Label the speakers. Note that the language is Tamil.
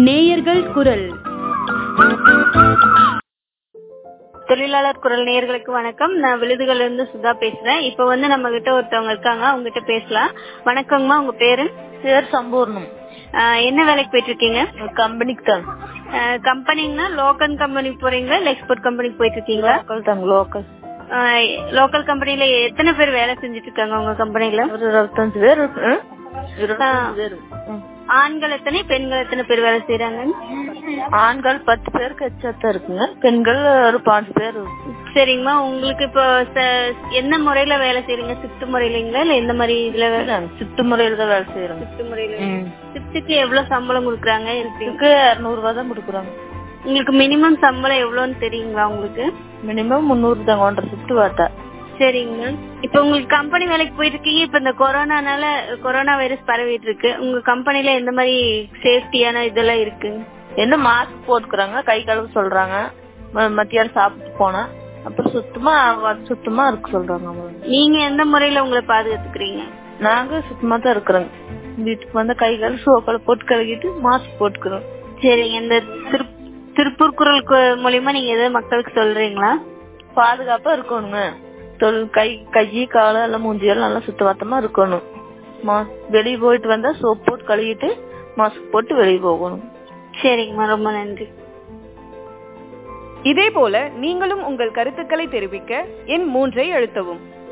Speaker 1: நேயர்கள் குரல்
Speaker 2: தொழிலாளர் குரல் நேயர்களுக்கு வணக்கம் நான் விழுதுகள்ல இருந்து சுதா பேசுறேன் இப்ப வந்து நம்ம கிட்ட ஒருத்தவங்க இருக்காங்க அவங்க கிட்ட பேசலாம் வணக்கங்கம்மா உங்க பேரு
Speaker 3: பேர் சம்பூர்ணம்
Speaker 2: ஆஹ் என்ன வேலைக்கு போயிட்டு இருக்கீங்க
Speaker 3: கம்பெனிக்கு தான்
Speaker 2: கம்பெனிங்கன்னா லோக்கல் கம்பெனிக்கு போறீங்களா இல்ல எக்ஸ்போர்ட் கம்பெனிக்கு போயிட்டு இருக்கீங்களா
Speaker 3: லோக்கல் தாங்க லோக்கல்
Speaker 2: லோக்கல் கம்பெனில எத்தனை பேர் வேலை செஞ்சுட்டு இருக்காங்க உங்க கம்பெனில
Speaker 3: ஒரு இருபத்தஞ்சு பேர் இருக்கு ம்? இருபத்தஞ்சு பேர் ம்.
Speaker 2: ஆண்கள் எத்தனை பெண்கள் எத்தனை பேர் வேலை செய்யறாங்க
Speaker 3: ஆண்கள் பத்து பேருக்கு எச்சாத்தான் இருக்குங்க பெண்கள் ஒரு பாஞ்சு பேர் இருக்கு.
Speaker 2: சரிங்கம்மா உங்களுக்கு இப்போ ச- என்ன முறையில வேலை செய்றீங்க ஷிஃப்ட் முறையிலங்களா இல்ல எந்த மாதிரி இதுல
Speaker 3: நாங்க சிட்டு முறையில தான் வேலை செய்யறோம்
Speaker 2: ஷிஃப்ட் முறையில ஷிஃப்ட்டுக்கு எவ்வளவு சம்பளம் கொடுக்குறாங்க எப்படி
Speaker 3: இதுக்கு இரநூறு ரூபா தான் கொடுக்குறாங்க
Speaker 2: உங்களுக்கு மினிமம் சம்பளம் எவ்வளவுன்னு தெரியுங்களா உங்களுக்கு
Speaker 3: மினிமம் முந்நூறு தாங்க ஒன்றரை ஷிஃப்ட் பார்த்தா
Speaker 2: சரிங்க இப்ப உங்களுக்கு கம்பெனி வேலைக்கு போயிட்டு இருக்கீங்க இப்ப இந்த கொரோனானால கொரோனா வைரஸ் பரவிட்டு இருக்கு உங்க கம்பெனில எந்த மாதிரி சேஃப்டியான இதெல்லாம் இருக்கு
Speaker 3: என்ன மாஸ்க் போட்டுக்கிறாங்க கை கழுவு சொல்றாங்க ம- மத்தியானம் சாப்பிட்டு போனா அப்புறம் சுத்தமா வ- சுத்தமா இருக்க சொல்றாங்க அவங்க
Speaker 2: நீங்க எந்த முறையில உங்களை பாதுகாத்துக்கிறீங்க
Speaker 3: நாங்க சுத்தமா தான் இருக்கிறோங்க வீட்டுக்கு வந்து கை கழுவு சோப்பால போட்டு கழுவிட்டு மாஸ்க் போட்டுக்கிறோம்
Speaker 2: சரிங்க இந்த திரு- திருப்பூர் குரல் கு- மூலியமா நீங்க எதாவது மக்களுக்கு சொல்றீங்களா
Speaker 3: பாதுகாப்பா இருக்கணுங்க தொழில் கை கை காலு எல்லாம் மூஞ்சி எல்லாம் நல்லா சுத்தபத்தமா இருக்கணும் மா- வெளிய போயிட்டு வந்தா சோப் போட்டு கழுவிட்டு மாஸ்க் போட்டு வெளிய போகணும்
Speaker 2: சரிங்கம்மா ரொம்ப நன்றி
Speaker 1: இதே போல நீங்களும் உங்கள் கருத்துக்களை தெரிவிக்க எண் மூன்றை அழுத்தவும்